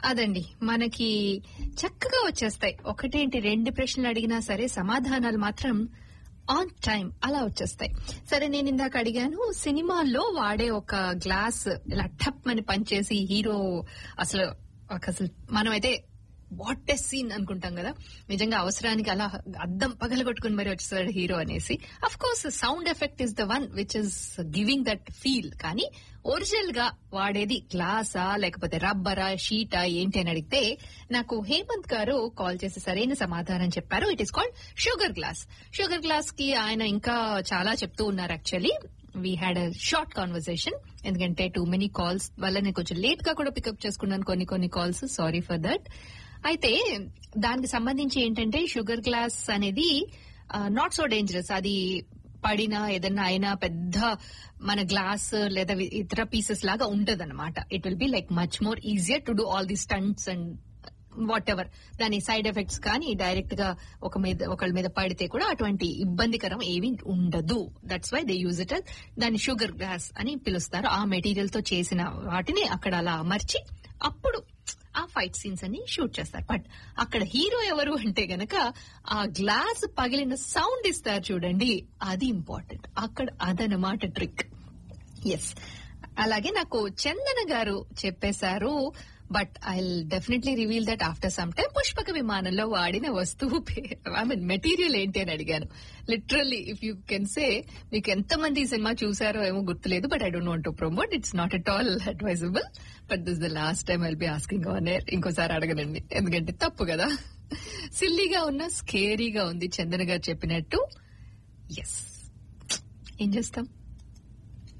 అదండి మనకి చక్కగా వచ్చేస్తాయి ఒకటేంటి రెండు ప్రశ్నలు అడిగినా సరే సమాధానాలు మాత్రం ఆన్ టైం అలా వచ్చేస్తాయి సరే నేను ఇందాక అడిగాను సినిమాల్లో వాడే ఒక గ్లాస్ ఇలా టప్ అని పనిచేసి హీరో అసలు ఒక అసలు మనమైతే వాట్ ఎ సీన్ అనుకుంటాం కదా నిజంగా అవసరానికి అలా అద్దం పగలగొట్టుకుని మరి వచ్చేసాడు హీరో అనేసి of course sound effect is the one which is giving that feel కానీ ఒరిజినల్ గా వాడేది గ్లాసా లేకపోతే రబ్బరా షీటా ఏంటి అని అడిగితే నాకు హేమంత్ గారు కాల్ చేసి సరైన సమాధానం చెప్పారు it is called sugar glass sugar glass కి ఆయన ఇంకా చాలా చెప్తూ ఉన్నారు actually we had a short conversation ఎందుకంటే టూ మెనీ కాల్స్ వల్ల నేను కొంచెం లేట్ గా కూడా పికప్ చేసుకున్నాను కొన్ని కొన్ని కాల్స్ సారీ ఫర్ దట్ అయితే దానికి సంబంధించి ఏంటంటే షుగర్ గ్లాస్ అనేది నాట్ సో డేంజరస్ అది పడినా ఏదన్నా అయినా పెద్ద మన గ్లాస్ లేదా ఇతర పీసెస్ లాగా ఉంటది అనమాట it will be like much more easier to do all the stunts and whatever దాని సైడ్ ఎఫెక్ట్స్ కానీ డైరెక్ట్ గా ఒక మీద ఒకళ్ళ మీద పడితే కూడా అటువంటి ఇబ్బందికరం ఏమీ ఉండదు that's why they use it దాన్ని షుగర్ గ్లాస్ అని పిలుస్తారు ఆ మెటీరియల్ తో చేసిన వాటిని అక్కడ అలా అమర్చి అప్పుడు ఆ ఫైట్ సీన్స్ అన్ని షూట్ చేస్తారు బట్ అక్కడ హీరో ఎవరు అంటే గనక ఆ గ్లాస్ పగిలిన సౌండ్ ఇస్తారు చూడండి అది ఇంపార్టెంట్ అక్కడ అదనమాట ట్రిక్ ఎస్ అలాగే నాకు చందన గారు చెప్పేశారు but I definitely reveal that after some time Pushpaka విమానంలో వాడిన వస్తువు ఐ మీన్ మెటీరియల్ ఏంటి అని అడిగాను literally if you can say మీకు ఎంతమంది ఈ సినిమా చూసారో ఏమో గుర్తులేదు but I don't want to promote it's not at all advisable but this the last time I'll be asking on air ఇంకోసారి అడగనండి ఎందుకంటే తప్పు కదా సిల్లీగా ఉన్న స్కేరీగా ఉంది చందన గారు చెప్పినట్టు ఎస్ ఏం చేస్తాం